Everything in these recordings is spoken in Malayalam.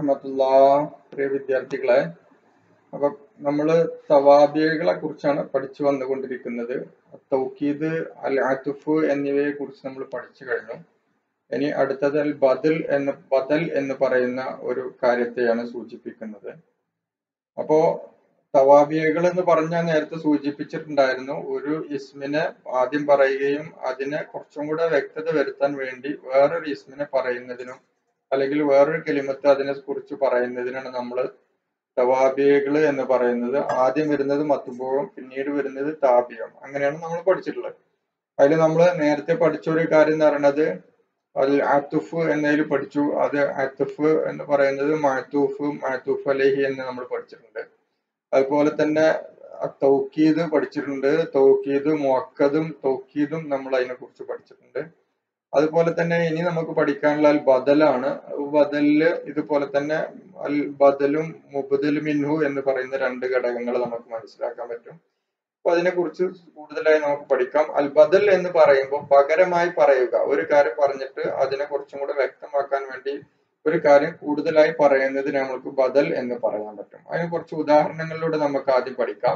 വറഹമത്തുള്ള പ്രിയ വിദ്യാർത്ഥികളെ അപ്പൊ നമ്മള് തവാബിയകളെ കുറിച്ചാണ് പഠിച്ചു വന്നുകൊണ്ടിരിക്കുന്നത് തൗക്കീദ് അൽ ആത്തുഫ് എന്നിവയെ കുറിച്ച് നമ്മൾ പഠിച്ചു കഴിഞ്ഞു ഇനി അടുത്തത് അൽ ബദൽ എന്ന് ബദൽ എന്ന് പറയുന്ന ഒരു കാര്യത്തെയാണ് സൂചിപ്പിക്കുന്നത് അപ്പോ തവാബിയകൾ എന്ന് പറഞ്ഞാൽ നേരത്തെ സൂചിപ്പിച്ചിട്ടുണ്ടായിരുന്നു ഒരു ഇസ്മിനെ ആദ്യം പറയുകയും അതിനെ കുറച്ചും കൂടെ വ്യക്തത വരുത്താൻ വേണ്ടി വേറൊരു ഇസ്മിനെ പറയുന്നതിനും അല്ലെങ്കിൽ വേറൊരു കെലിമത്ത് അതിനെ കുറിച്ച് പറയുന്നതിനാണ് നമ്മൾ തവാബിയകൾ എന്ന് പറയുന്നത് ആദ്യം വരുന്നത് മത്തുമ്പോഴും പിന്നീട് വരുന്നത് താബിയം അങ്ങനെയാണ് നമ്മൾ പഠിച്ചിട്ടുള്ളത് അതിൽ നമ്മൾ നേരത്തെ പഠിച്ച ഒരു കാര്യം എന്ന് പറയുന്നത് അതിൽ അത്തുഫ് എന്നതിൽ പഠിച്ചു അത് അത്തുഫ് എന്ന് പറയുന്നത് മാത്തൂഫ് മാത്തൂഫ് അലഹി എന്ന് നമ്മൾ പഠിച്ചിട്ടുണ്ട് അതുപോലെ തന്നെ തൗക്കീദ് പഠിച്ചിട്ടുണ്ട് തൗക്കീദ് മുഅക്കദും തൗക്കീദും നമ്മൾ അതിനെ കുറിച്ച് പഠിച്ചിട്ടുണ്ട് അതുപോലെ തന്നെ ഇനി നമുക്ക് പഠിക്കാനുള്ള അൽ ബദലാണ് ബദലില് ഇതുപോലെ തന്നെ അൽ ബദലും മുബദൽ മിൻഹു എന്ന് പറയുന്ന രണ്ട് ഘടകങ്ങൾ നമുക്ക് മനസ്സിലാക്കാൻ പറ്റും അപ്പൊ അതിനെ കുറിച്ച് കൂടുതലായി നമുക്ക് പഠിക്കാം അൽ ബദൽ എന്ന് പറയുമ്പോൾ പകരമായി പറയുക ഒരു കാര്യം പറഞ്ഞിട്ട് അതിനെ കുറച്ചും കൂടെ വ്യക്തമാക്കാൻ വേണ്ടി ഒരു കാര്യം കൂടുതലായി പറയുന്നതിന് നമുക്ക് ബദൽ എന്ന് പറയാൻ പറ്റും അതിന് കുറച്ച് ഉദാഹരണങ്ങളിലൂടെ നമുക്ക് ആദ്യം പഠിക്കാം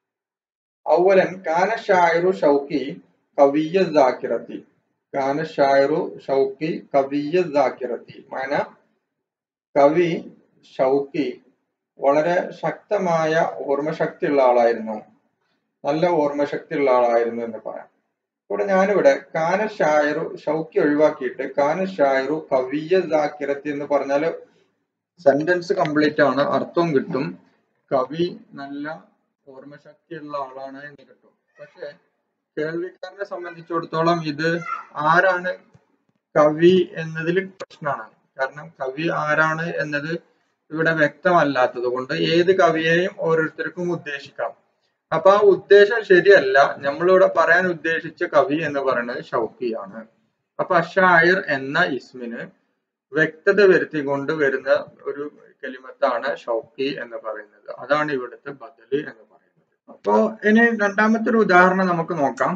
ഔവലൻ കാന ഷായറു ഷൗക്കി കവിയ ദാക്കിറത്തി കാന ഷായറു ഷൗക്കി കവിയ ദാക്കിറത്തി മാന കവി ഷൗക്കി വളരെ ശക്തമായ ഓർമ്മശക്തിയുള്ള ആളായിരുന്നു നല്ല ഓർമ്മശക്തിയുള്ള ആളായിരുന്നു എന്ന് പറയാം ഇവിടെ ഞാനിവിടെ കാന ഷായറു ഷൗക്കി ഒഴിവാക്കിയിട്ട് കാന ഷായറു കവിയ ദാക്കിറത്തി എന്ന് പറഞ്ഞാൽ സെന്റൻസ് കംപ്ലീറ്റ് ആണ് അർത്ഥവും കിട്ടും കവി നല്ല ഓർമ്മശക്തിയുള്ള ആളാണ് എന്ന് കിട്ടും പക്ഷെ കേൾവിക്കാരനെ സംബന്ധിച്ചിടത്തോളം ഇത് ആരാണ് കവി എന്നതിൽ പ്രശ്നമാണ് കാരണം കവി ആരാണ് എന്നത് ഇവിടെ വ്യക്തമല്ലാത്തത് കൊണ്ട് ഏത് കവിയെയും ഓരോരുത്തർക്കും ഉദ്ദേശിക്കാം അപ്പൊ ആ ഉദ്ദേശം ശരിയല്ല നമ്മളിവിടെ പറയാൻ ഉദ്ദേശിച്ച കവി എന്ന് പറയുന്നത് ഷൗക്കിയാണ് അപ്പൊ അഷായർ എന്ന ഇസ്മിന് വ്യക്തത വരുത്തിക്കൊണ്ട് വരുന്ന ഒരു കലിമത്താണ് ഷൗക്കി എന്ന് പറയുന്നത് അതാണ് ഇവിടുത്തെ ബദല് എന്ന് പറയുന്നത് അപ്പോ ഇനി രണ്ടാമത്തെ ഒരു ഉദാഹരണം നമുക്ക് നോക്കാം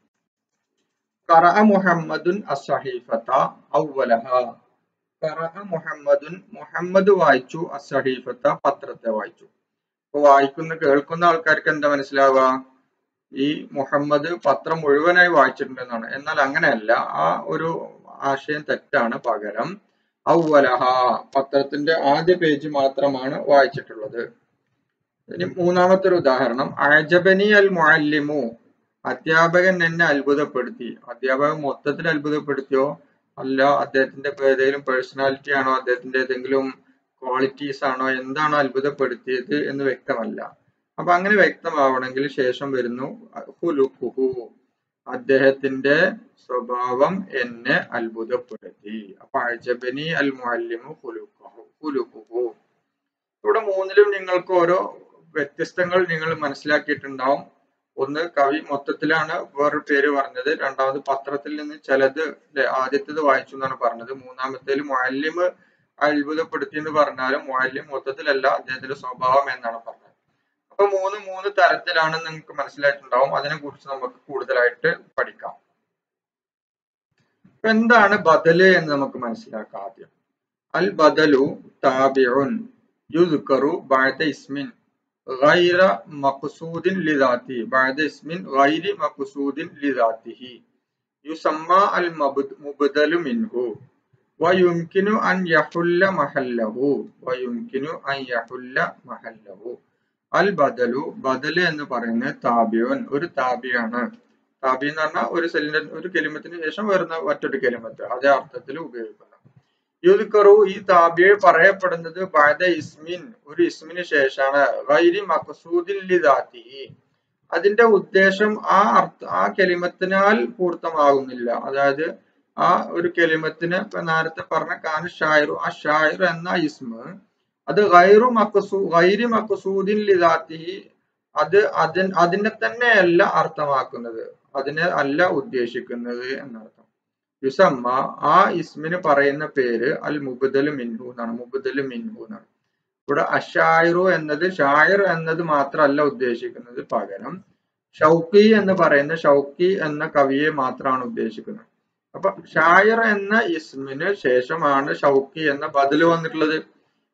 ഖറഅ മുഹമ്മദുൻ അസ്സഹീഫത അവലഹ ഖറഅ മുഹമ്മദുൻ മുഹമ്മദ് വായിച്ചു അസ്സഹീഫത്ത പത്രത്തെ വായിച്ചു അപ്പൊ വായിക്കുന്ന കേൾക്കുന്ന ആൾക്കാർക്ക് എന്താ മനസ്സിലാവുക ഈ മുഹമ്മദ് പത്രം മുഴുവനായി വായിച്ചിട്ടുണ്ടെന്നാണ് എന്നാൽ അങ്ങനെയല്ല ആ ഒരു ആശയം തെറ്റാണ് പകരം ഔവലഹ പത്രത്തിന്റെ ആദ്യ പേജ് മാത്രമാണ് വായിച്ചിട്ടുള്ളത് ഇനി മൂന്നാമത്തെ ഒരു ഉദാഹരണം അജബനി അൽ മുഅല്ലിമു അധ്യാപകൻ എന്നെ അത്ഭുതപ്പെടുത്തി അധ്യാപകൻ മൊത്തത്തിൽ അത്ഭുതപ്പെടുത്തിയോ അല്ല അദ്ദേഹത്തിന്റെ ഏതെങ്കിലും പേഴ്സണാലിറ്റി ആണോ അദ്ദേഹത്തിന്റെ ഏതെങ്കിലും ക്വാളിറ്റീസ് ആണോ എന്താണോ അത്ഭുതപ്പെടുത്തിയത് എന്ന് വ്യക്തമല്ല അപ്പൊ അങ്ങനെ വ്യക്തമാവണമെങ്കിൽ ശേഷം വരുന്നു ഹുലുക്കുഹു അദ്ദേഹത്തിന്റെ സ്വഭാവം എന്നെ അത്ഭുതപ്പെടുത്തി അപ്പൊ അജബനി അൽ മുഅല്ലിമു ഹുലുക്കുഹു ഹുലുക്കുഹു ഇവിടെ മൂന്നിലും നിങ്ങൾക്ക് ഓരോ വ്യത്യസ്തങ്ങൾ നിങ്ങൾ മനസ്സിലാക്കിയിട്ടുണ്ടാവും ഒന്ന് കവി മൊത്തത്തിലാണ് വേറൊരു പേര് പറഞ്ഞത് രണ്ടാമത് പത്രത്തിൽ നിന്ന് ചിലത് ആദ്യത്തേത് വായിച്ചു എന്നാണ് പറഞ്ഞത് മൂന്നാമത്തേൽ മുഅല്ലിമ് അത്ഭുതപ്പെടുത്തി എന്ന് പറഞ്ഞാലും മുഅല്ലിം മൊത്തത്തിലല്ല അദ്ദേഹത്തിന്റെ സ്വഭാവം എന്നാണ് പറഞ്ഞത് അപ്പൊ മൂന്ന് മൂന്ന് തരത്തിലാണ് നിങ്ങൾക്ക് മനസ്സിലായിട്ടുണ്ടാവും അതിനെ കുറിച്ച് നമുക്ക് കൂടുതലായിട്ട് പഠിക്കാം അപ്പൊ എന്താണ് ബദല് എന്ന് നമുക്ക് മനസ്സിലാക്കാം ആദ്യം അൽ ബദലു താബിഉൻ യുദ്കറു ബഅദ ഇസ്മിൻ غير مقصود لذاته بعد اسم غير مقصود لذاته يسمى المبدل منه ويمكن أن يحل محله ويمكن أن يحل محله അൽ ബദലു ബദൽ എന്ന് പറയുന്നത് താബിയോൻ ഒരു താബിയാണ് താബി എന്ന് പറഞ്ഞാൽ ഒരു സെല്ലിന്റെ ഒരു കെലിമത്തിന് ശേഷം വരുന്ന മറ്റൊരു കെലിമത്ത് അതേ അർത്ഥത്തിൽ ഉപയോഗിക്കുന്നു യുദ്ക്കറു ഈ താബിയെ പറയപ്പെടുന്നത് ബഅദ ഇസ്മിൻ ഒരു ഇസ്മിന് ശേഷമാണ് ഗൈരി മഖസൂദിൻ ലിദാത്തി അതിന്റെ ഉദ്ദേശം ആ അർത്ഥ ആ കെലിമത്തിനാൽ പൂർത്തമാകുന്നില്ല അതായത് ആ ഒരു കെലിമത്തിന് ഇപ്പൊ നേരത്തെ പറഞ്ഞ കാന ഷായറു ആ ഷായർ എന്ന ഇസ്മ അത് ഗൈറു മഖസൂ ഗൈരി മഖസൂദിൻ ലിദാത്തി അത് അതിൻ അതിനെ തന്നെയല്ല അർത്ഥമാക്കുന്നത് അതിനെ അല്ല ഉദ്ദേശിക്കുന്നത് എന്നർത്ഥം യുസമ്മ ആ ഇസ്മിന് പറയുന്ന പേര് അൽ മുബദൽ മിൻഹു എന്നാണ് മുബദൽ മിൻഹു എന്നാണ് ഇവിടെ അഷായിറു എന്നത് ഷായർ എന്നത് മാത്രമല്ല ഉദ്ദേശിക്കുന്നത് പകരം ഷൗക്കി എന്ന് പറയുന്ന ഷൗക്കി എന്ന കവിയെ മാത്രമാണ് ഉദ്ദേശിക്കുന്നത് അപ്പൊ ഷായർ എന്ന ഇസ്മിന് ശേഷമാണ് ഷൗക്കി എന്ന ബദല് വന്നിട്ടുള്ളത്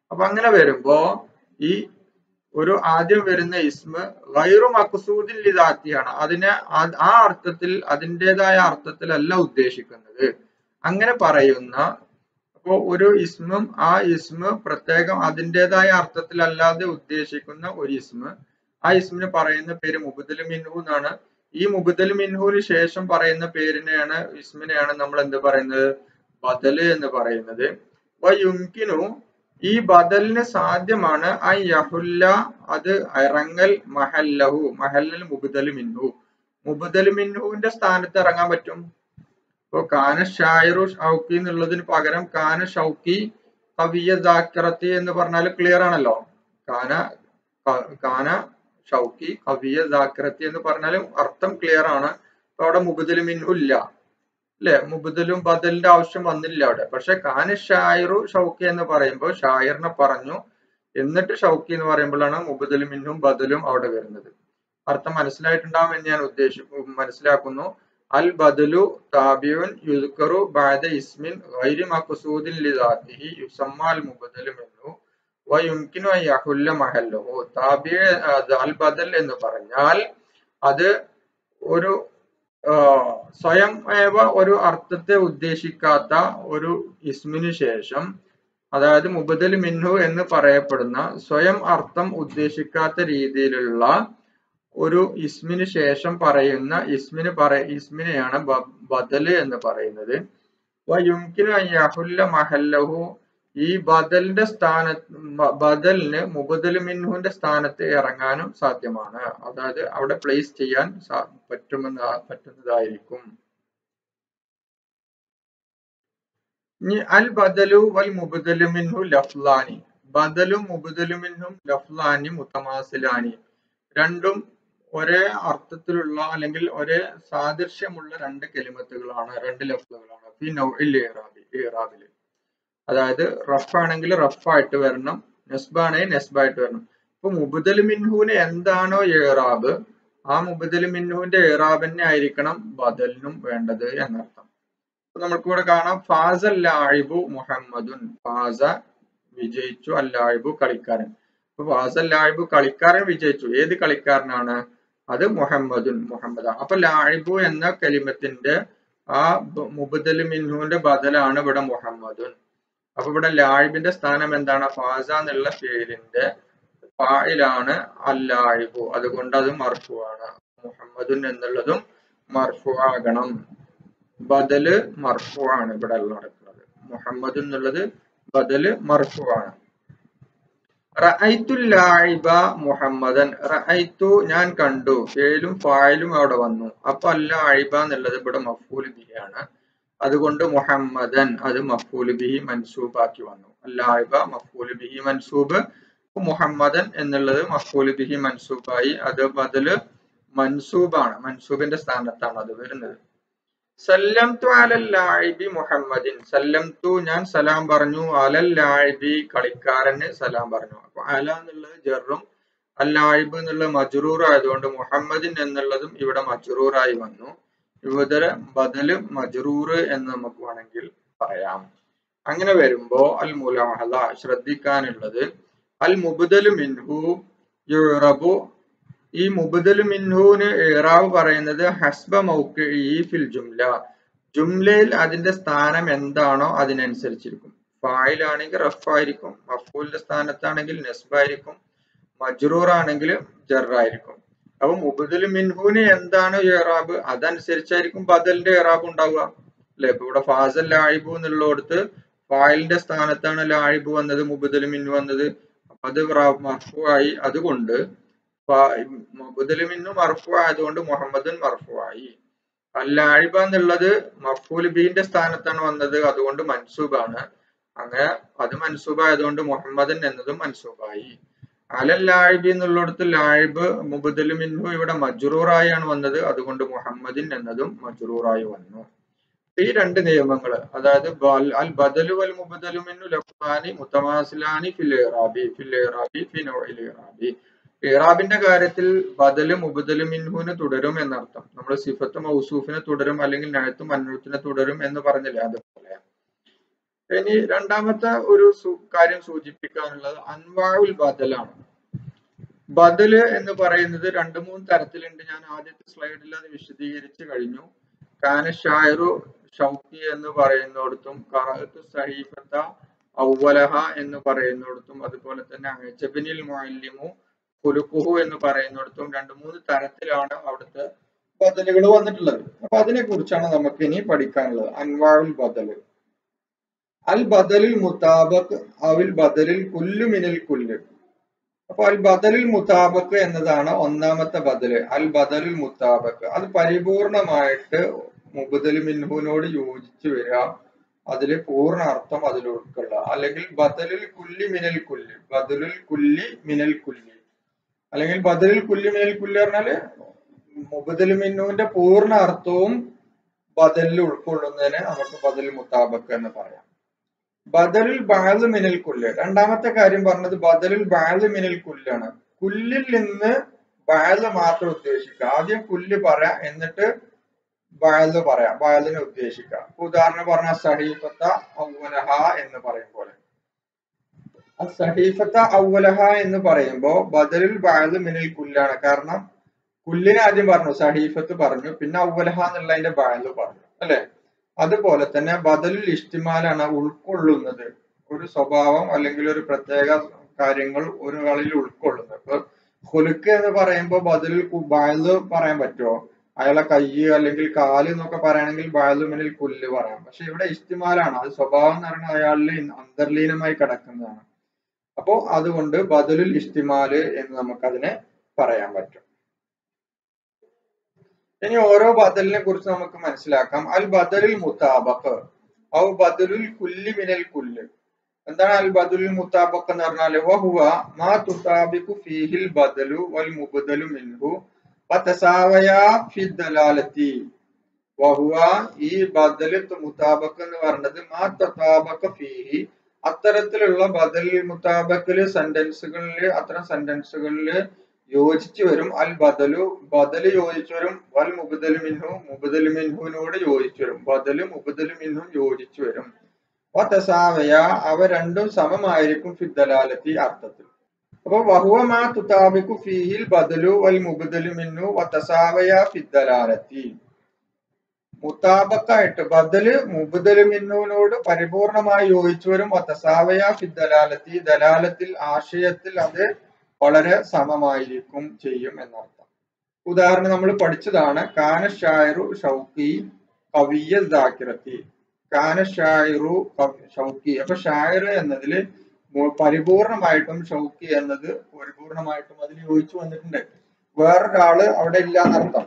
അപ്പൊ അങ്ങനെ വരുമ്പോ ഈ ഒരു ആദ്യം വരുന്ന ഇസ്മ ഗൈറു മഖ്സൂദിൻ ലിദാത്തിയാണ് അതിനെ ആ- ആ അർത്ഥത്തിൽ അതിൻ്റെതായ അർത്ഥത്തിലല്ല ഉദ്ദേശിക്കുന്നത് അങ്ങനെ പറയുന്ന അപ്പോ ഒരു ഇസ്മും ആ ഇസ്മ പ്രത്യേകം അതിൻ്റെതായ അർത്ഥത്തിലല്ലാതെ ഉദ്ദേശിക്കുന്ന ഒരു ഇസ്മ ആ ഇസ്മിന് പറയുന്ന പേര് മുബുദൽ മിൻഹു എന്നാണ് ഈ മുബുദൽ മിൻഹുവിന് ശേഷം പറയുന്ന പേരിനെയാണ് ഇസ്മിനെയാണ് നമ്മൾ എന്ത് പറയുന്നത് ബദല് എന്ന് പറയുന്നത് വയുംകിനു ഈ ബദലിന് സാധ്യമാണ് ആ യഹുല്ല അത് ഇറങ്ങൽ മഹല്ലഹു മഹല്ലൽ മുബുദൽ മിൻഹു മുബുദൽ മിൻഹുവിന്റെ സ്ഥാനത്ത് ഇറങ്ങാൻ പറ്റും ഇപ്പൊ കാന ഷായിറു ഷൗക്കി എന്നുള്ളതിന് പകരം കാന ഷൗക്കി കവിയ ദാക്കിറത്തി എന്ന് പറഞ്ഞാൽ ക്ലിയർ ആണല്ലോ കാന ക- കാന ഷൗക്കി കവിയ ദാക്കിറത്തി എന്ന് പറഞ്ഞാലും അർത്ഥം ക്ലിയർ ആണ് ഇപ്പൊ അവിടെ മുബുദൽ മിൻഹു ഇല്ല അല്ലെ മുബുദലും ബദലിന്റെ ആവശ്യം വന്നില്ല അവിടെ പക്ഷെ കാന ഷായിറു ഷൗക്കി എന്ന് പറയുമ്പോൾ ഷായറിനെ പറഞ്ഞു എന്നിട്ട് ഷൗക്കി എന്ന് പറയുമ്പോഴാണ് മുബുദലും മിന്നും ബദലും അവിടെ വരുന്നത് അർത്ഥം മനസ്സിലായിട്ടുണ്ടാവും എന്ന് ഞാൻ ഉദ്ദേശിക്കും മനസ്സിലാക്കുന്നു അൽ ബദലു താബിയുൻ യുദ്കറു ബഅദ ഇസ്മിൻ ഗൈരി മഖ്സൂദിൻ ലിദാത്തിഹി യുസമ്മ അൽ മുബദലു മിന്നു വയുംകിനു അൻ യഹുല്ല മഹല്ലഹു താബിയ അൽ ബദൽ എന്ന് പറഞ്ഞാൽ അത് ഒരു ആ, സ്വയം ഏവ ഒരു അർത്ഥത്തെ ഉദ്ദേശിക്കാത്ത ഒരു ഇസ്മിന് ശേഷം അതായത് മുബദൽ മിൻഹു എന്ന് പറയപ്പെടുന്ന സ്വയം അർത്ഥം ഉദ്ദേശിക്കാത്ത രീതിയിലുള്ള ഒരു ഇസ്മിന് ശേഷം പറയുന്ന ഇസ്മിന് പറ ഇസ്മിനെയാണ് ബ- ബദല് എന്ന് പറയുന്നത് വയുംകിനു അൻ യഹുല്ല മഹല്ലഹു ഈ ബദലിന്റെ സ്ഥാനത്ത് ബ- ബദലിന് മുബദൽ മിൻഹുവിന്റെ സ്ഥാനത്ത് ഇറങ്ങാനും സാധ്യമാണ് അതായത് അവിടെ പ്ലേസ് ചെയ്യാൻ സാ- പറ്റുമെന്ന് പറ്റുന്നതായിരിക്കും ഇനി അൽ ബദലു വൽ മുബദലു മിൻഹു ലഫ്ലാനി ബദലും മുബദലു മിൻഹും ലഫ്ലാനി മുത്തമാസിലാനി രണ്ടും ഒരേ അർത്ഥത്തിലുള്ള അല്ലെങ്കിൽ ഒരേ സാദൃശ്യമുള്ള രണ്ട് കെലിമത്തുകളാണ് രണ്ട് ലഫ്ലുകളാണ് ഫി നൗഇൽ ഇറാബി ഇറാബില് അതായത് റഫ് ആണെങ്കിൽ റഫ് ആയിട്ട് വരണം നെസ്ബ ആണെങ്കിൽ നെസ്ബ ആയിട്ട് വരണം ഇപ്പൊ മുബദൽ മിൻഹുവിന് എന്താണോ ഇറാബ് ആ മുബദൽ മിൻഹുവിന്റെ ഇറാബ് തന്നെ ആയിരിക്കണം ബദലിനും വേണ്ടത് എന്നർത്ഥം അപ്പൊ നമുക്ക് ഇവിടെ കാണാം ഫാസ ലായിബു മുഹമ്മദുൻ ഫാസ വിജയിച്ചു അല്ലായിബു കളിക്കാരൻ അപ്പൊ ഫാസ ലായിബു കളിക്കാരൻ വിജയിച്ചു ഏത് കളിക്കാരനാണ് അത് മുഹമ്മദുൻ മുഹമ്മദാണ് അപ്പൊ ലായിബു എന്ന കലിമത്തിന്റെ ആ ബ- മുബദൽ മിൻഹുവിന്റെ ബദലാണ് ഇവിടെ മുഹമ്മദുൻ അപ്പൊ ഇവിടെ ലായിബിന്റെ സ്ഥാനം എന്താണ് ഫാസ എന്നുള്ള പേരിന്റെ ഫായിലാണ് അല്ലായിബു അതുകൊണ്ട് അത് മർഫു ആണ് മുഹമ്മദുൻ എന്നുള്ളതും മർഫു ആകണം ബദല് മർഫു ആണ് ഇവിടെ നടക്കുന്നത് മുഹമ്മദ് എന്നുള്ളത് ബദല് മർഫു ആണ് റഅയ്തു ലായിബ മുഹമ്മദൻ റഅയ്തു ഞാൻ കണ്ടു ഫേലും ഫായിലും അവിടെ വന്നു അപ്പൊ അല്ലായിബ എന്നുള്ളത് ഇവിടെ മഫൂൽ ബിഹിയാണ് അതുകൊണ്ട് മുഹമ്മദൻ അത് മഫൂൽ ബിഹി മൻസൂബാക്കി വന്നു അല്ലായിബ മഫൂൽ ബിഹി മൻസൂബ് മുഹമ്മദൻ എന്നുള്ളത് മഫൂൽ ബിഹി മൻസൂബായി അത് ബദല് മൻസൂബാണ് മൻസൂബിന്റെ സ്ഥാനത്താണ് അത് വരുന്നത് സല്ലംതു അലൽ ലായിബി മുഹമ്മദിൻ സല്ലംതു ഞാൻ സലാം പറഞ്ഞു അലൽ ലായിബി കളിക്കാരന് സലാം പറഞ്ഞു അപ്പൊ അല എന്നുള്ളത് ജറും അല്ലായിബ് എന്നുള്ള മജ്റൂർ ആയതുകൊണ്ട് മുഹമ്മദിൻ എന്നുള്ളതും ഇവിടെ മജ്റൂറായി വന്നു ഇവിടെ ബദല് മജ്റൂർ എന്ന് നമുക്ക് വേണമെങ്കിൽ പറയാം അങ്ങനെ വരുമ്പോ അൽ മുലാഹല ശ്രദ്ധിക്കാനുള്ളത് അൽ മുബദലു മിൻഹു യുറബു ഈ മുബദലു മിൻഹുവിന് ഇറാബ് പറയുന്നത് ഹസ്ബ മൗക്കിഇ ഫിൽ ജുംല ജുംലയിൽ അതിന്റെ സ്ഥാനം എന്താണോ അതിനനുസരിച്ചിരിക്കും ഫായിലാണെങ്കിൽ റഫ് ആയിരിക്കും മഫൂലിന്റെ സ്ഥാനത്താണെങ്കിൽ നെസ്ബ് ആയിരിക്കും മജ്റൂർ ആണെങ്കിൽ ജറായിരിക്കും അപ്പൊ മുബദലു മിൻഹുവിന് എന്താണ് ഇറാബ് അതനുസരിച്ചായിരിക്കും ബദലിന്റെ ഇറാബ് ഉണ്ടാവുക അല്ലെ ഇപ്പൊ ഇവിടെ ഫാസൽ ലായിബു എന്നുള്ളടത്ത് ഫായിലിന്റെ സ്ഥാനത്താണ് ലായിബ് വന്നത് മുബദലു മിൻഹു വന്നത് അപ്പൊ അത് മർഫു ആയി അതുകൊണ്ട് മുബദലു മിന്നു മർഫു ആയതുകൊണ്ട് മുഹമ്മദുൻ മർഫു ആയി അല്ലാഴിബ എന്നുള്ളത് മഫൂൽ ബിന്റെ സ്ഥാനത്താണ് വന്നത് അതുകൊണ്ട് മൻസൂബാണ് അങ്ങനെ അത് മൻസൂബ് ആയതുകൊണ്ട് മുഹമ്മദൻ എന്നതും മൻസൂബായി അലല്ലാഴിബി എന്നുള്ളിടത്ത് ലാഴിബ് മുബദലു മിന്നു ഇവിടെ മജ്റൂറായാണ് വന്നത് അതുകൊണ്ട് മുഹമ്മദിൻ എന്നതും മജ്റൂറായി വന്നു ഈ രണ്ട് നിയമങ്ങൾ അതായത് ബൽ- അൽ ബദലു വൽ മുബദലു മിന്നു ലഫ്ലാനി മുത്തമാസിലാനി ഫിൽ ഇറാബി ഫിൽ ഇറാബി ഫി നൗഇൽ ഇറാബി ഇറാബിന്റെ കാര്യത്തിൽ ബദല് മുബദലു മിൻഹുവിന് തുടരും എന്നർത്ഥം നമ്മൾ സിഫത്ത് മൗസൂഫിനെ തുടരും അല്ലെങ്കിൽ നഴത്ത് മന്നൂത്തിനെ തുടരും എന്ന് പറഞ്ഞില്ലേ അതുപോലെ ഇനി രണ്ടാമത്തെ ഒരു സു- കാര്യം സൂചിപ്പിക്കാനുള്ളത് അൻവാഉൽ ബദലാണ് ബദല് എന്ന് പറയുന്നത് രണ്ട് മൂന്ന് തരത്തിലുണ്ട് ഞാൻ ആദ്യത്തെ സ്ലൈഡിൽ അത് വിശദീകരിച്ചു കഴിഞ്ഞു കാന ഷായറു ഷൗക്കി എന്ന് പറയുന്നിടത്തും ഖറഅത്തു സഹീഫത്ത ഔവലഹ എന്ന് പറയുന്നിടത്തും അതുപോലെ തന്നെ അജബിനിൽ മുഅല്ലിമു ഖുലുഖുഹു എന്ന് പറയുന്നിടത്തും രണ്ട് മൂന്ന് തരത്തിലാണ് അവിടുത്തെ ബദലുകൾ വന്നിട്ടുള്ളത് അപ്പൊ അതിനെ കുറിച്ചാണ് നമുക്ക് ഇനി പഠിക്കാനുള്ളത് അൻവാഉൽ ബദല് അൽ ബദലിൽ മുതാബക് അവിൽ ബദലിൽ കുല്ലു മിനൽ കുല്ല് അപ്പൊ അൽ ബദലിൽ മുതാബക്ക് എന്നതാണ് ഒന്നാമത്തെ ബദല് അൽ ബദലുൽ മുതാബക്ക് അത് പരിപൂർണമായിട്ട് മുബദൽ മിൻഹുവിനോട് യോജിച്ച് വരിക അതില് പൂർണ്ണ അർത്ഥം അതിൽ ഉൾക്കൊള്ളുക അല്ലെങ്കിൽ ബദലുൽ കുല്ലി മിനൽ കുല്ലി ബദലുൽ കുല്ലി മിനൽ കുല്ലി അല്ലെങ്കിൽ ബദലുൽ കുല്ലി മിനൽ കുല്ലി പറഞ്ഞാല് മുബദൽ മിന്നുവിന്റെ പൂർണ്ണ അർത്ഥവും ബദലിൽ ഉൾക്കൊള്ളുന്നതിന് നമുക്ക് ബദൽ മുതാബക്ക് എന്ന് പറയാം ബദലുൽ ബാല് മിനൽ കുല്ല് രണ്ടാമത്തെ കാര്യം പറഞ്ഞത് ബദലുൽ ബാല് മിനൽ കുല്ലാണ് കുല്ലിൽ നിന്ന് ബാല് മാത്രം ഉദ്ദേശിക്കുക ആദ്യം കുല്ല് പറയാം എന്നിട്ട് ബാല് പറയാം ബാലിനെ ഉദ്ദേശിക്കുക ഇപ്പൊ ഉദാഹരണം പറഞ്ഞ സഹീഫത്ത ഔവലഹ എന്ന് പറയും പോലെ ആ സഹീഫത്ത ഔവലഹ എന്ന് പറയുമ്പോ ബദലുൽ ബാല് മിനൽ കുല്ലാണ് കാരണം കുല്ലിനെ ആദ്യം പറഞ്ഞു സഹീഫത്ത് പറഞ്ഞു പിന്നെ ഔവലഹ എന്നുള്ളതിന്റെ ബാല് പറഞ്ഞു അല്ലെ അതുപോലെ തന്നെ ബദലുൽ ഇഷ്ടിമാലാണ് ഉൾക്കൊള്ളുന്നത് ഒരു സ്വഭാവം അല്ലെങ്കിൽ ഒരു പ്രത്യേക കാര്യങ്ങൾ ഒരാളിൽ ഉൾക്കൊള്ളുന്നത് ഇപ്പൊ ഹുലുക്ക് എന്ന് പറയുമ്പോൾ ബദലുൽ ബാല് പറയാൻ പറ്റുമോ അയാളെ കൈ അല്ലെങ്കിൽ കാല് എന്നൊക്കെ പറയുകയാണെങ്കിൽ ബാലു മുന്നിൽ കുല്ല് പറയാം പക്ഷെ ഇവിടെ ഇസ്തിമാലാണ് അത് സ്വഭാവം എന്ന് പറയുന്നത് അയാളിൽ അന്തർലീനമായി കിടക്കുന്നതാണ് അപ്പോ അതുകൊണ്ട് ബദലുൽ ഇസ്തിമാല് എന്ന് നമുക്കതിനെ പറയാൻ പറ്റും ഇനി ഓരോ ബദലിനെ കുറിച്ച് നമുക്ക് മനസ്സിലാക്കാം അൽ ബദലുൽ മുത്താബക്ക് ഔ ബദലുൽ കുല്ലി മിനൽ കുല്ല് എന്താണ് അൽ ബദലുൽ മുത്താബക്ക് എന്ന് പറഞ്ഞാൽ വഹുവ മാ തുതാബിഖു ഫീഹിൽ ബദലു വൽ മുബദലു മിൻഹു വതസാവയാ ഫി ദലാലത്തി വഹുവ ഈ ബദല് മുത്താബക്ക് എന്ന് പറഞ്ഞത് മാ തതാബക ഫീഹി അത്തരത്തിലുള്ള ബദൽ മുത്താബക്കില് സെന്റൻസുകളില് അത്തരം സെന്റൻസുകളില് യോജിച്ചു വരും അൽ ബദലു ബദല് യോജിച്ചു വരും വൽ മുബദലു മിൻഹു മുബദലു മിൻഹുവിനോട് യോജിച്ചു വരും ബദല് മുബദലു മിൻഹും യോജിച്ചു വരും വതസാവയ അവ രണ്ടും സമമായിരിക്കും ഫിദ്ദലാലത്തി അർത്ഥത്തിൽ അപ്പൊ വഹുവ മാ തുതാബിക്കു ഫീഹിൽ ബദലു വൽ മുബദലു മിൻഹു വതസാവയ ഫിദ്ദലാലത്തി മുത്താബക്കായിട്ട് ബദല് മുബദലു മിന്നുവിനോട് പരിപൂർണമായി യോജിച്ചു വരും വതസാവയ ഫിദ്ദലാലത്തി ദലാലത്തിൽ ആശയത്തിൽ അത് വളരെ സമമായിരിക്കും ചെയ്യും എന്നർത്ഥം ഉദാഹരണം നമ്മൾ പഠിച്ചതാണ് കാന ഷായറു ഷൗക്കി കവിയ ദാക്കിറത്തി കാന ഷായറു ഷൗക്കി അപ്പൊ ഷായർ എന്നതില് പരിപൂർണമായിട്ടും ഷൗക്കി എന്നത് പരിപൂർണമായിട്ടും അതിൽ യോജിച്ചു വന്നിട്ടുണ്ട് വേറൊരാള് അവിടെ ഇല്ല എന്നർത്ഥം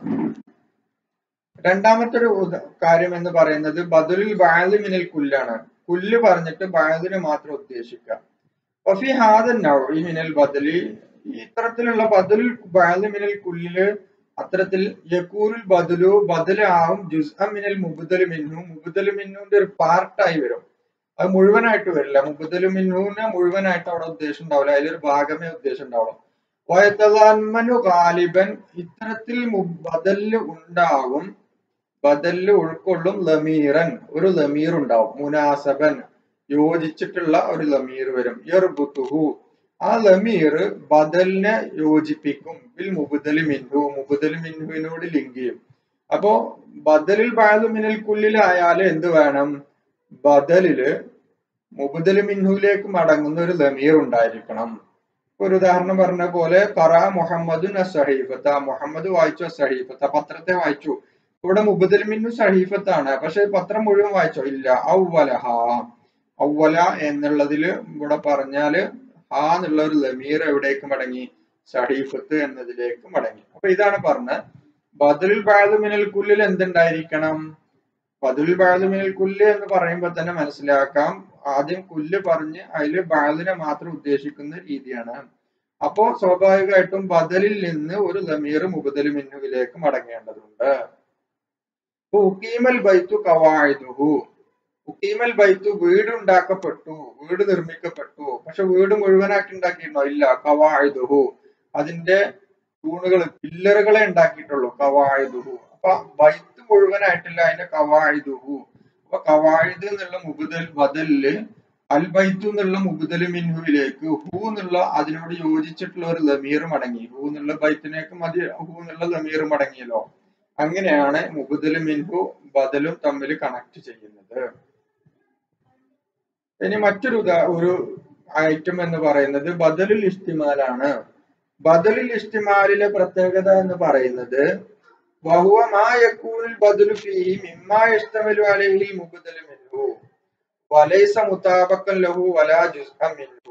രണ്ടാമത്തെ ഒരു കാര്യം എന്ന് പറയുന്നത് ബദലുൽ ബാല് മിനൽ കുല്ലാണ് കുല്ല് പറഞ്ഞിട്ട് ബാലിനെ മാത്രം ഉദ്ദേശിക്കുക വഫി ഹാദൻ നൗഇ മിനൽ ബദലി ഇത്തരത്തിലുള്ള ബദലുൽ ബാല് മിനൽ കുല്ലില് അത്തരത്തിൽ യക്കൂരുൽ ബദലു ബദല് ആവും ജുസ് മിനൽ മുബുദൽ മിന്നു മുബുദൽ മിന്നുവിന്റെ ഒരു പാർട്ടായി വരും അത് മുഴുവനായിട്ട് വരില്ല മുബുദൽ മിന്നുവിന് മുഴുവനായിട്ട് അവിടെ ഉദ്ദേശം ഉണ്ടാവില്ല അതിലൊരു ഭാഗമേ ഉദ്ദേശം ഉണ്ടാവുള്ളൂ വയത്തലാൻമനു ഗാലിബൻ ഇത്തരത്തിൽ ബദല് ഉണ്ടാവും ബദല് ഉൾക്കൊള്ളും ലമീറൻ ഒരു ലമീർ ഉണ്ടാവും മുനാസബൻ യോജിച്ചിട്ടുള്ള ഒരു ലമീർ വരും യർബുത്തുഹു ആ ലമീർ ബദലിനെ യോജിപ്പിക്കും ബിൽ മുബുദലി മിൻഹു മുബുദലി മിൻഹുവിനോട് ലിങ്ക് ചെയ്യും അപ്പോ ബദലിൽ ബാദു മിനൽ കുല്ലിലായാൽ എന്ത് വേണം ബദലില് മുബുദലി മിൻഹുവിലേക്ക് മടങ്ങുന്ന ഒരു ലമീർ ഉണ്ടായിരിക്കണം ഒരു ഉദാഹരണം പറഞ്ഞ പോലെ കറ മുഹമ്മദുൻ സഹീഫത്ത മുഹമ്മദ് വായിച്ചു സഹീഫത്ത പത്രത്തെ വായിച്ചു ഇവിടെ മുബദൽ മിന്നു സഹീഫത്താണ് പക്ഷെ പത്രം മുഴുവൻ വായിച്ചോ ഇല്ല ഔവലഹ ഔവല എന്നുള്ളതില് ഇവിടെ പറഞ്ഞാല് ഹാ എന്നുള്ള ഒരു ലമീർ എവിടേക്ക് മടങ്ങി സഹീഫത്ത് എന്നതിലേക്ക് മടങ്ങി അപ്പൊ ഇതാണ് പറഞ്ഞത് ബദലുൽ ബാദു മിനൽ കുല്ലിൽ എന്തുണ്ടായിരിക്കണം ബദലുൽ ബാദു മിനൽ കുല്ല് എന്ന് പറയുമ്പോൾ തന്നെ മനസ്സിലാക്കാം ആദ്യം കുല്ല് പറഞ്ഞ് അതില് ബാദിനെ മാത്രം ഉദ്ദേശിക്കുന്ന രീതിയാണ് അപ്പോ സ്വാഭാവികമായിട്ടും ബദലിൽ നിന്ന് ഒരു ലമീർ മുബദൽ മിന്നുവിലേക്ക് മടങ്ങേണ്ടതുണ്ട് ഉക്കീമൽ ബൈത്തു കവാഴുഹു ഉക്കീമൽ ബൈത്തു വീട് ഉണ്ടാക്കപ്പെട്ടു വീട് നിർമ്മിക്കപ്പെട്ടു പക്ഷെ വീട് മുഴുവനാക്കി ഉണ്ടാക്കിയിരുന്നോ ഇല്ല കവാഴുഹു അതിന്റെ തൂണുകൾ പില്ലറുകളെ ഉണ്ടാക്കിയിട്ടുള്ളൂ കവാഴുഹു അപ്പൊ ബൈത്ത് മുഴുവനായിട്ടില്ല അതിന്റെ കവാഴുഹു അപ്പൊ കവായിദ് എന്നുള്ള മുബുദൽ ബദലില് അൽ ബൈത്തു എന്നുള്ള മുബുദൽ മിൻഹുവിലേക്ക് ഹു എന്നുള്ള അതിനോട് യോജിച്ചിട്ടുള്ള ഒരു ലമീർ മടങ്ങി ഹു എന്നുള്ള ബൈത്തിനേക്ക് മതി ഹു എന്നുള്ള ലമീർ മടങ്ങിയല്ലോ അങ്ങനെയാണ് മുബുദൽ മിൻഹു ബദലും തമ്മിൽ കണക്ട് ചെയ്യുന്നത് ഇനി മറ്റൊരു ഉദാ ഒരു ഐറ്റം എന്ന് പറയുന്നത് ബദലുൽ ഇഷ്തിമാലാണ് ബദലുൽ ഇഷ്തിമാലിലെ പ്രത്യേകത എന്ന് പറയുന്നത് വഹുവ മാ യകൂനുൽ ബദലു ഫീഹി മിമ്മാ യഷ്തമിലു അലൈഹി മുബദലു മിൻഹു വലൈസ മുതാബക്കൻ ലഹു വലാ ജുസ്അ മിൻഹു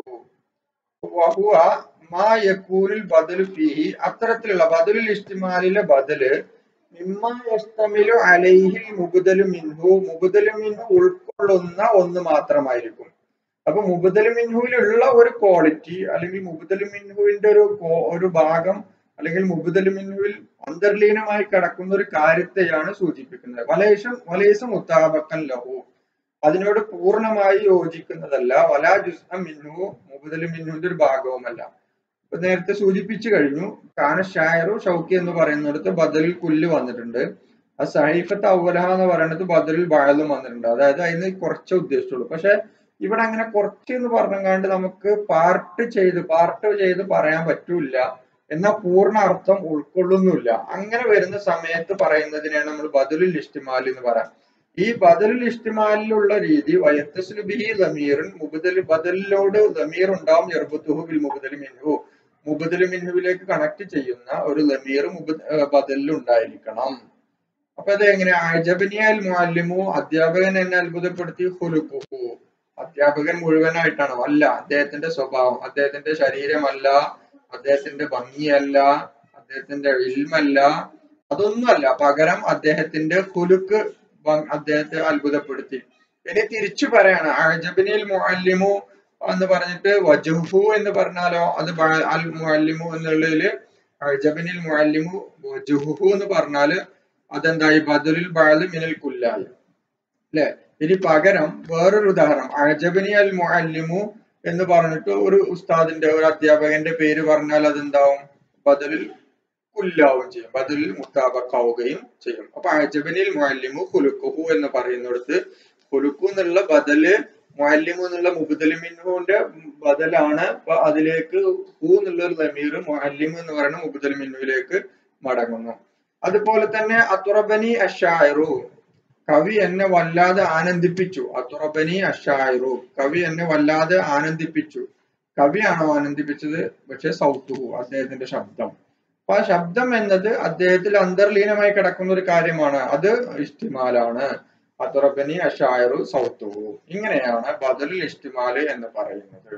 വഹുവ മാ യകൂനുൽ ബദലു ഫീഹി അത്തരത്തിലുള്ള ബദലുൽ ഇഷ്തിമാലിലെ ബദല് മിമ്മാ യഷ്തമിലു അലൈഹി മുബദലു മിൻഹു മുബദലു മിൻഹു ഉൾക്കൊള്ളുന്ന ഒന്ന് മാത്രമായിരിക്കും അപ്പൊ മുബദൽ മിൻഹുവിലുള്ള ഒരു ക്വാളിറ്റി അല്ലെങ്കിൽ മുബദൽ മിൻഹുവിന്റെ ഒരു കോ- ഒരു ഭാഗം അല്ലെങ്കിൽ മുബദൽ മിൻഹുവിൽ അന്തർലീനമായി കിടക്കുന്ന ഒരു കാര്യത്തെയാണ് സൂചിപ്പിക്കുന്നത് വലേശം വലേശ മുത്താബക്കൻ ലഹു അതിനോട് പൂർണ്ണമായി യോജിക്കുന്നതല്ല വലാ ജുസ്അ മിൻഹു മുബദൽ മിൻഹുവിന്റെ ഒരു ഭാഗവുമല്ല ഇപ്പൊ നേരത്തെ സൂചിപ്പിച്ചു കഴിഞ്ഞു കാന ഷായറു ഷൗക്കി എന്ന് പറയുന്നിടത്ത് ബദലിൽ കുല്ല് വന്നിട്ടുണ്ട് ആ സഹീഫത്ത് അവലഹ എന്ന് പറയുന്നത് ബദലിൽ ബാലും വന്നിട്ടുണ്ട് അതായത് അതിന് കുറച്ചേ ഉദ്ദേശിച്ചുള്ളൂ പക്ഷെ ഇവിടെ അങ്ങനെ കുറച്ച് എന്ന് പറഞ്ഞങ്ങാണ്ട് നമുക്ക് പാർട്ട് ചെയ്ത് പാർട്ട് ചെയ്ത് പറയാൻ പറ്റൂല എന്നാൽ പൂർണ്ണ അർത്ഥം ഉൾക്കൊള്ളുന്നില്ല അങ്ങനെ വരുന്ന സമയത്ത് പറയുന്നതിനെയാണ് നമ്മൾ ബദലുൽ ഇഷ്ടിമാൽ എന്ന് പറയാം ഈ ബദലുൽ ഇഷ്ടിമാലിലുള്ള രീതി വയത്തസ്ലു ബിഹി ലമീറുൻ മുബദൽ ബദലിലോട് ലമീർ ഉണ്ടാവും യർബത്തുഹു ബിൽ മുബദൽ മിൻഹു മുബദൽ മിൻഹുവിലേക്ക് കണക്ട് ചെയ്യുന്ന ഒരു ലമീർ ബദലിൽ ഉണ്ടായിരിക്കണം അപ്പൊ അത് എങ്ങനെ അജബനിയൽ മുഅല്ലിമു അധ്യാപകൻ എന്നെ അത്ഭുതപ്പെടുത്തി ഹുലുക്കുഹു അധ്യാപകൻ മുഴുവനായിട്ടാണ് അല്ല അദ്ദേഹത്തിന്റെ സ്വഭാവം അദ്ദേഹത്തിന്റെ ശരീരമല്ല അദ്ദേഹത്തിന്റെ ഭംഗിയല്ല അദ്ദേഹത്തിന്റെ ഇൽമല്ല അതൊന്നുമല്ല പകരം അദ്ദേഹത്തിന്റെ ഹുലുക്ക് ഭംഗ് അദ്ദേഹത്തെ അത്ഭുതപ്പെടുത്തി ഇനി തിരിച്ചു പറയാണ് അജബനിൽ മുഅല്ലിമു എന്ന് പറഞ്ഞിട്ട് വജുഹു എന്ന് പറഞ്ഞാലോ അത് ബ- അൽ മുഅല്ലിമു എന്നുള്ളതില് അജബനിൽ മുഅല്ലിമു വജുഹു എന്ന് പറഞ്ഞാല് അതെന്തായി ബദലുൽ ബഅദ് മിനൽ കുല്ലായി അല്ലെ ഇനി പകരം വേറൊരു ഉദാഹരണം അജബനി അൽ മുഅല്ലിമു എന്ന് പറഞ്ഞിട്ട് ഒരു ഉസ്താദിന്റെ ഒരു അധ്യാപകന്റെ പേര് പറഞ്ഞാൽ അതെന്താവും ബദലിൽ കുല്ലാവും ചെയ്യും ബദലിൽ മുത്താബക്കാവുകയും ചെയ്യും അപ്പൊ അജബനിൽ മുഅല്ലിമു ഹുലുക്കുഹു എന്ന് പറയുന്നിടത്ത് ഹുലുക്കു എന്നുള്ള ബദല് മുഅല്ലിമു എന്നുള്ള മുബുദലിമിന്നുവിന്റെ ബദലാണ് അപ്പൊ അതിലേക്ക് ഹു എന്നുള്ള ഒരു ലമീർ മുഅല്ലിമു എന്ന് പറയുന്ന മുബുദലിമിന്നുവിലേക്ക് മടങ്ങുന്നു അതുപോലെ തന്നെ അത്തുറബനി അഷായറു കവി എന്നെ വല്ലാതെ ആനന്ദിപ്പിച്ചു അത്തുറബനി അഷായറു കവി എന്നെ വല്ലാതെ ആനന്ദിപ്പിച്ചു കവിയാണോ ആനന്ദിപ്പിച്ചത് പക്ഷെ സൗത്തുഹു അദ്ദേഹത്തിന്റെ ശബ്ദം അപ്പൊ ആ ശബ്ദം എന്നത് അദ്ദേഹത്തിൽ അന്തർലീനമായി കിടക്കുന്ന ഒരു കാര്യമാണ് അത് ഇഷ്ടിമാലാണ് അത്തുറബനി അഷായറു സൗത്തുഹു ഇങ്ങനെയാണ് ബദലുൽ ഇഷ്ടിമാല് എന്ന് പറയുന്നത്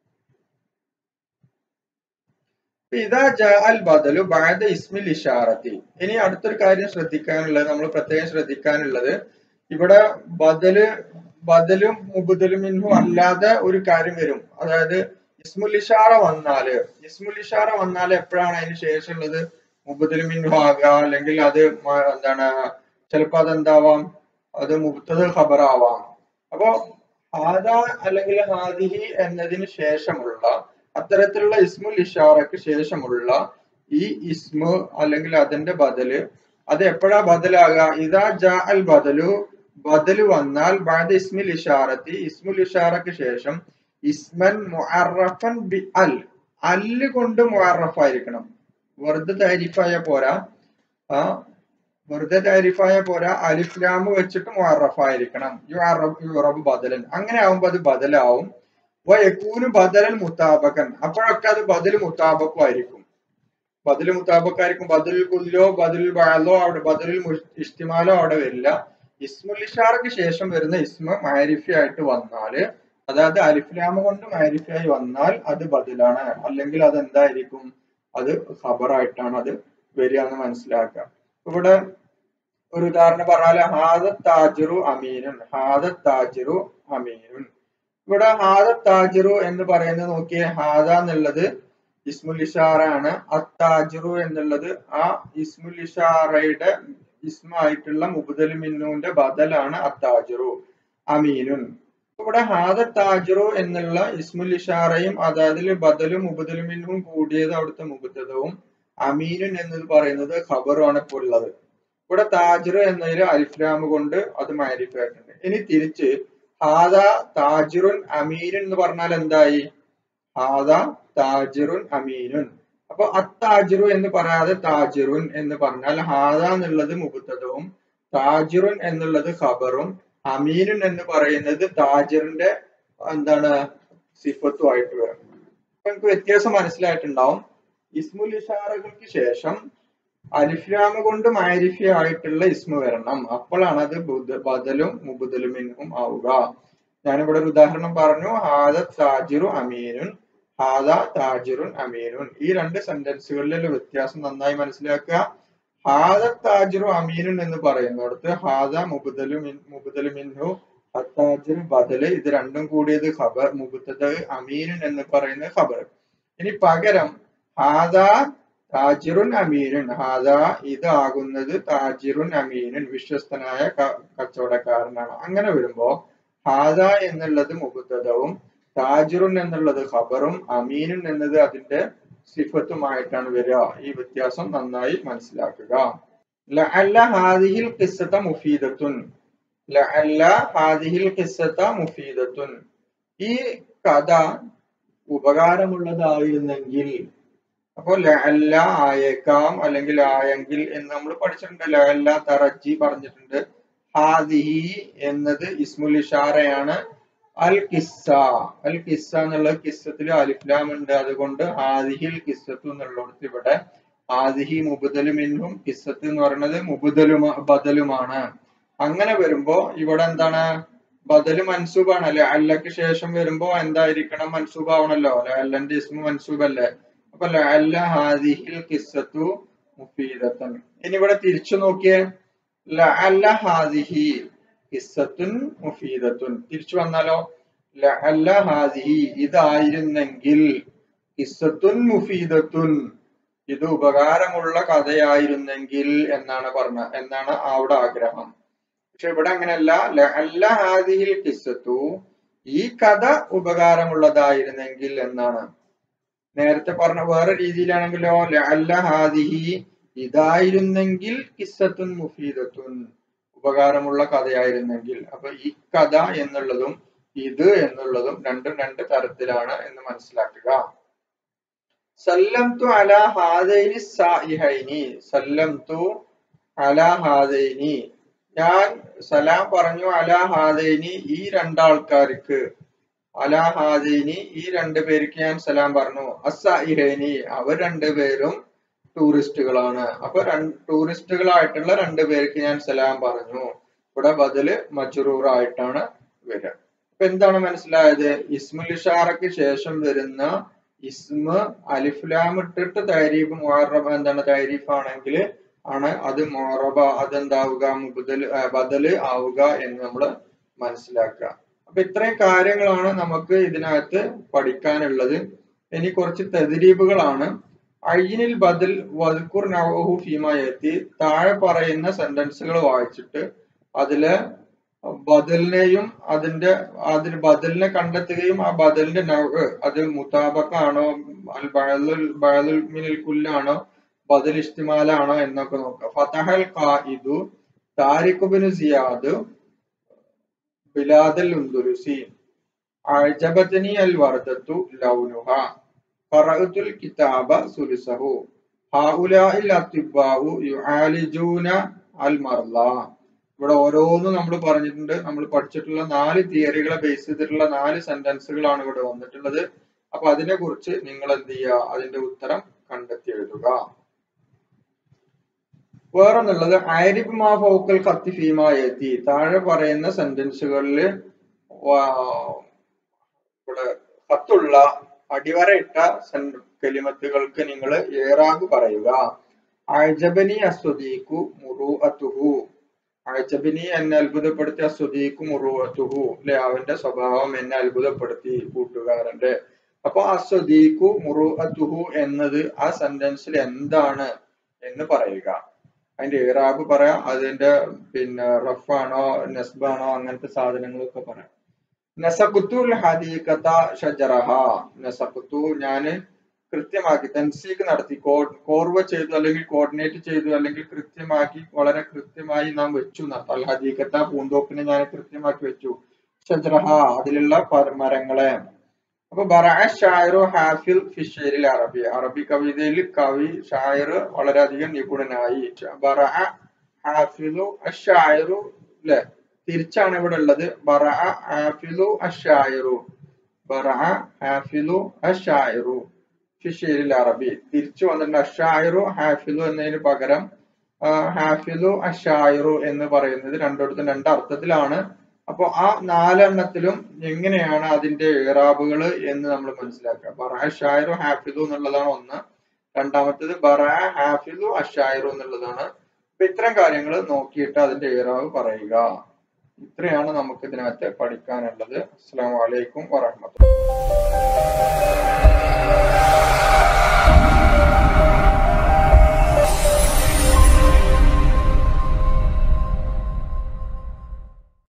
ഇതാ ജാഅൽ ബദലു ബഅദ ഇസ്മിൽ ഇഷാറത്തി ഇനി അടുത്തൊരു കാര്യം ശ്രദ്ധിക്കാനുള്ളത് നമ്മൾ പ്രത്യേകം ശ്രദ്ധിക്കാനുള്ളത് ഇവിടെ ബദല് ബദലും മുബദലും മിൻഹു അല്ലാതെ ഒരു കാര്യം വരും അതായത് ഇസ്മുൽ ഇഷാറ വന്നാല് ഇസ്മുൽ ഇഷാറ വന്നാൽ എപ്പോഴാണ് അതിന് ശേഷമുള്ളത് മുബദൽ മിൻഹു ആകാം അല്ലെങ്കിൽ അത് മ- എന്താണ് ചിലപ്പോ അതെന്താവാം അത് മുബത്തത് ഖബറാവാം അപ്പോ ഹാദ അല്ലെങ്കിൽ ഹാദിഹി എന്നതിന് ശേഷമുള്ള അത്തരത്തിലുള്ള ഇസ്മുൽ ഇഷാറക്ക് ശേഷമുള്ള ഈ ഇസ്മു അല്ലെങ്കിൽ അതിന്റെ ബദല് അത് എപ്പോഴാ ബദലാകുക ഇതാ ജാ അൽ ബദലു ബദല് വന്നാൽ ബാദ ഇസ്മിൽ ഇഷാറത്തി ഇസ്മുൽ ഇഷാറക്ക് ശേഷം ഇസ്മൻ മുഅറഫൻ ബി അൽ അല്ല് കൊണ്ട് മുഅറഫായിരിക്കണം വെറുതെ താരിഫായ പോരാ ആ വെറുതെ താരിഫായ പോരാ അലിഫ്ലാമ് വെച്ചിട്ട് മുഅറഫായിരിക്കണം യുഅറബ് യുറബ് ബദലൻ അങ്ങനെ ആവുമ്പോ അത് ബദലാവും വയക്കൂന് ബദലൻ മുത്താബക്കൻ അപ്പോഴൊക്കെ അത് ബദൽ മുത്താബക്കും ആയിരിക്കും ബദൽ മുത്താബക്കായിരിക്കും ബദലുൽ കുല്ലോ ബദലുൽ ബഅലോ അവിടെ ബദലുൽ മുഷ്- ഇഷ്തിമാലോ അവിടെ വരില്ല ഇസ്മുൽ ഇഷാറക്ക് ശേഷം വരുന്ന ഇസ്മ മാരിഫി ആയിട്ട് വന്നാല് അതായത് അലിഫ്ലാമ കൊണ്ട് മാരിഫി ആയി വന്നാൽ അത് ബദലാണ് അല്ലെങ്കിൽ അത് എന്തായിരിക്കും അത് ഖബറായിട്ടാണ് അത് വരിക എന്ന് മനസ്സിലാക്കുക ഇവിടെ ഒരു ഉദാഹരണം പറഞ്ഞാല് ഹാദ താജിറു അമീനുൻ ഹാദ താജിറു അമീനുൻ ഇവിടെ ഹാദ താജിറു എന്ന് പറയുന്നത് നോക്കിയേ ഹാദ എന്നുള്ളത് ഇസ്മുൽ ഇഷാറ ആണ് അത്താജിറു എന്നുള്ളത് ആ ഇസ്മുൽ ഇഷാറയുടെ ഇസ്മായിട്ടുള്ള മുബുദൽ മിന്നുവിന്റെ ബദലാണ് അത്താജിറു അമീനുൻ ഇവിടെ ഹാദ താജിറു എന്നുള്ള ഇസ്മുൽ ഇഷാറയും അതായത് ബദലും മുബുദൽ മിന്നും കൂടിയത് അവിടുത്തെ മുബുദ്ധവും അമീനുൻ എന്നത് പറയുന്നത് ഖബറുമാണ് ഇപ്പോൾ ഉള്ളത് ഇവിടെ താജിറു എന്നതിൽ അലിഫ്ലാം കൊണ്ട് അത് മാരിഫായിട്ടുണ്ട് ഇനി തിരിച്ച് ഹാദ താജിറുൻ അമീനുൻ എന്ന് പറഞ്ഞാൽ എന്തായി ഹാദ താജിറുൻ അമീനുൻ അപ്പൊ അത്താജിറു എന്ന് പറയാതെ താജിറുൻ എന്ന് പറഞ്ഞാൽ ഹാദ എന്നുള്ളത് മുബത്തതവും താജിറുൻ എന്നുള്ളത് ഖബറും അമീനുൻ എന്ന് പറയുന്നത് താജിറിന്റെ എന്താണ് സിഫത്തുമായിട്ട് വരും അപ്പൊ നമുക്ക് വ്യത്യാസം മനസ്സിലായിട്ടുണ്ടാവും ഇസ്മുൽ ഇഷാറകൾക്ക് ശേഷം അലിഫ്ലാമ കൊണ്ട് മാരിഫി ആയിട്ടുള്ള ഇസ്മു വരണം അപ്പോഴാണ് അത് ബുദ- ബദലും മുബുദലുമിനും ആവുക ഞാനിവിടെ ഒരു ഉദാഹരണം പറഞ്ഞു ഹാദ താജിറു അമീനുൻ ഹാദ താജിറുൻ അമീനുൻ ഈ രണ്ട് സെന്റൻസുകളിലുള്ള വ്യത്യാസം നന്നായി മനസ്സിലാക്കുക ഹാദ താജിറു അമീനുൻ എന്ന് പറയുന്നിടത്ത് ഹാദ മുബുദലു മിൻ മുബുദലു മിൻഹു അത്താജിർ ബദല് ഇത് രണ്ടും കൂടിയത് ഖബർ മുബുത്തത് അമീനുൻ എന്ന് പറയുന്നത് ഖബർ ഇനി പകരം ഹാദ താജിറുൻ അമീനുൻ ഹാദ ഇതാകുന്നത് താജിറുൻ അമീനുൻ വിശ്വസ്തനായ ക- കച്ചവടക്കാരനാണ് അങ്ങനെ വരുമ്പോ ഹാദ എന്നുള്ളത് മുബുത്തതവും താജിറുൻ എന്നുള്ളത് ഖബറും അമീനുൻ എന്നത് അതിന്റെ സിഫത്തുമായിട്ടാണ് വരിക ഈ വ്യത്യാസം നന്നായി മനസ്സിലാക്കുക ലഅല്ല ഹാദിഹിൽ ഖിസ്സത മുഫീദത്തുൻ ലഅല്ല ഹാദിഹിൽ ഖിസ്സത മുഫീദത്തുൻ ഈ കഥ ഉപകാരമുള്ളതായിരുന്നെങ്കിൽ അപ്പൊ ലഅല്ല ആയേക്കാം അല്ലെങ്കിൽ ആയെങ്കിൽ എന്ന് നമ്മൾ പഠിച്ചിട്ടുണ്ട് ലഅല്ല തറജി പറഞ്ഞിട്ടുണ്ട് ഹാദിഹി എന്നത് ഇസ്മുൽ ഇഷാറയാണ് അൽ കിസ്സ അൽ കിസ്സ എന്നുള്ള കിസ്സത്തിൽ അലിഫ്ലാം ഉണ്ട് അതുകൊണ്ട് ഹാദിഹിൽ കിസ്സത്തു എന്നുള്ളിടത്ത് ഇവിടെ ഹാദിഹി മുബുദലുമിന്നും കിസ്സത്ത് എന്ന് പറയുന്നത് മുബുദലുമ ബദലുമാണ് അങ്ങനെ വരുമ്പോ ഇവിടെ എന്താണ് ബദല് മൻസൂബാണ് അല്ലെ അല്ലക്ക് ശേഷം വരുമ്പോ എന്തായിരിക്കണം മൻസൂബ് ആവണല്ലോ അല്ലന്റെ ഇസ്മു മൻസൂബ് അല്ലേ അപ്പൊ അല്ല ഹാദിഹിൽ കിസ്സത്തു മുഫീദത്തൻ ഇനി ഇവിടെ തിരിച്ചു നോക്കിയേ ലഅല്ല ഹാദിഹി കിസ്സത്തുൻ മുഫീദത്തുൻ തിരിച്ചു വന്നാലോ ലഅല്ല ഹാദിഹി ഇതായിരുന്നെങ്കിൽ കിസ്സത്തുൻ മുഫീദത്തുൻ ഇത് ഉപകാരമുള്ള കഥയായിരുന്നെങ്കിൽ എന്നാണ് പറഞ്ഞ എന്നാണ് അവിടെ ആഗ്രഹം പക്ഷെ ഇവിടെ അങ്ങനെയല്ല ലഅല്ല ഹാദിഹിൽ കിസ്സത്തു ഈ കഥ ഉപകാരമുള്ളതായിരുന്നെങ്കിൽ എന്നാണ് നേരത്തെ പറഞ്ഞ വേറെ രീതിയിലാണെങ്കിലോ ലഅല്ല ഹാദിഹി ഇതായിരുന്നെങ്കിൽ കിസ്സത്തുൻ മുഫീദത്തുൻ ഉപകാരമുള്ള കഥയായിരുന്നെങ്കിൽ അപ്പൊ ഈ കഥ എന്നുള്ളതും ഇത് എന്നുള്ളതും രണ്ടും രണ്ട് തരത്തിലാണ് എന്ന് മനസ്സിലാക്കുക സല്ലംതു അല ഹാദൈനി സായിഹൈനി സല്ലംതു അല ഹാദൈനി ഞാൻ സലാം പറഞ്ഞു അല ഹാദൈനി ഈ രണ്ടാൾക്കാർക്ക് അല ഹാദൈനി ഈ രണ്ടു പേർക്ക് ഞാൻ സലാം പറഞ്ഞു അസായിഹൈനി അവർ രണ്ടുപേരും ടൂറിസ്റ്റുകളാണ് അപ്പൊ ടൂറിസ്റ്റുകളായിട്ടുള്ള രണ്ടു പേർക്ക് ഞാൻ സലാം പറഞ്ഞു ഇവിടെ ബദല് മജറൂർ ആയിട്ടാണ് വരിക അപ്പൊ എന്താണ് മനസ്സിലായത് ഇസ്മുൽ ഇഷാറയ്ക്ക് ശേഷം വരുന്ന ഇസ്മ അലിഫ്ലാം ഇട്ടിട്ട് തൈരീഫ് മുഹറബ എന്താണ് തൈരീഫ് ആണെങ്കിൽ ആണ് അത് മുഹറബ അതെന്താവുക മുബദൽ ബദല് ആവുക എന്ന് നമ്മൾ മനസ്സിലാക്കുക അപ്പൊ ഇത്രയും കാര്യങ്ങളാണ് നമുക്ക് ഇതിനകത്ത് പഠിക്കാനുള്ളത് ഇനി കുറച്ച് തെതിരീബുകളാണ് അയ്യനിൽ ബദൽ വദ്കുർ നവഹു ഫീമയത്തി താഴെ പറയുന്ന സെന്റൻസുകൾ വായിച്ചിട്ട് അതില് ബദലിനെയും അതിന്റെ അതിൽ ബദലിനെ കണ്ടെത്തുകയും ആ ബദലിന്റെ നവ് അത് മുതാബക്കാണോ അൽ ബഴലുൽ ബഴലുൽ മിനൽ കുല്ലാണോ ബദൽ ഇഷ്തിമാലാണോ എന്നൊക്കെ നോക്കാം ഫതഹൽ ഖായിദു താരിഖുബിന് സിയാദ് ബിലാദൽ ഉന്ദുരുസി അജബതനി അൽ വർദത്തു ലൗനുഹ ഖറഅത്തുൽ കിതാബ സുലുസഹു ഹൗലാഇൽ അത്തിബാഉ യുആലിജൂന അൽ മർള ഇവിടെ ഓരോന്നും നമ്മൾ പറഞ്ഞിട്ടുണ്ട് നമ്മൾ പഠിച്ചിട്ടുള്ള നാല് തിയറികളെ ബേസ് ചെയ്തിട്ടുള്ള നാല് സെന്റൻസുകളാണ് ഇവിടെ വന്നിട്ടുള്ളത് അപ്പൊ അതിനെ കുറിച്ച് നിങ്ങൾ എന്ത് ചെയ്യുക അതിന്റെ ഉത്തരം കണ്ടെത്തി എഴുതുക വേറൊന്നുള്ളത് ആരിഫ് മാ ഫൗക്കൽ കത്തി ഫീമാ എത്തി താഴെ പറയുന്ന സെന്റൻസുകളിൽ ഇവിടെ കത്തുള്ള അടിവരയിട്ട കെലിമത്തുകൾക്ക് നിങ്ങൾ ഏറാഗ് പറയുക അജബനി അസ്വദീഖു മുറു അത്തുഹു അജബിനി എന്നെ അത്ഭുതപ്പെടുത്തി അസ്വദീഖു മുറു അത്തുഹു അല്ലെ അവന്റെ സ്വഭാവം എന്നെ അത്ഭുതപ്പെടുത്തി കൂട്ടുകാരന്റെ അപ്പൊ അസ്വദീഖു മുറു അത്തുഹു എന്നത് ആ സെന്റൻസിൽ എന്താണ് എന്ന് പറയുക അതിന്റെ ഏറാബ് പറയാം അതിന്റെ പിന്നെ റഫാണോ നെസ്ബാണോ അങ്ങനത്തെ സാധനങ്ങളൊക്കെ പറയാം നസഖുത്തുൽ ഹദീഖത ഷജറഹ നസഖുത്തു ഞാന് കൃത്യമാക്കി തൻസീക്ക് നടത്തി കോർവ ചെയ്തു അല്ലെങ്കിൽ കോർഡിനേറ്റ് ചെയ്തു അല്ലെങ്കിൽ കൃത്യമാക്കി വളരെ കൃത്യമായി നാം വെച്ചു അൽ ഹദീഖത്ത പൂന്തോപ്പിനെ ഞാൻ കൃത്യമാക്കി വെച്ചു ഷജ്റഹ അതിലുള്ള മരങ്ങളെ അപ്പൊ ബറഅ ഷായറു ഹാഫിൽ ഫിഷേരിൽ അറബി അറബി കവിതയിൽ കവി ഷായർ വളരെയധികം നിപുണനായി ബറഅ ഹാഫിലു അഷായറു അല്ലെ തിരിച്ചാണ് ഇവിടെ ഉള്ളത് ബറഅ ഹാഫിലു അഷായറു ബറഅ ഹാഫിലു അഷായറു ഫിഷേരിൽ അറബി തിരിച്ചു വന്നിട്ടുണ്ട് അഷായറു ഹാഫിലു എന്നതിന് പകരം ഹാഫിലു അഷായറു എന്ന് പറയുന്നത് രണ്ടിടത്തും രണ്ട് അർത്ഥത്തിലാണ് അപ്പൊ ആ നാലെണ്ണത്തിലും എങ്ങനെയാണ് അതിന്റെ ഏറാബുകൾ എന്ന് നമ്മൾ മനസ്സിലാക്കുക ബറ ഷായറു ഹാഫിദു എന്നുള്ളതാണ് ഒന്ന് രണ്ടാമത്തേത് ബറ ഹാഫിദു അഷായറു എന്നുള്ളതാണ് അപ്പൊ ഇത്തരം കാര്യങ്ങൾ നോക്കിയിട്ട് അതിന്റെ ഏറാബ് പറയുക ഇത്രയാണ് നമുക്ക് ഇതിനകത്ത് പഠിക്കാനുള്ളത് അസ്സാം വലൈക്കും വറഹമത്തുള്ള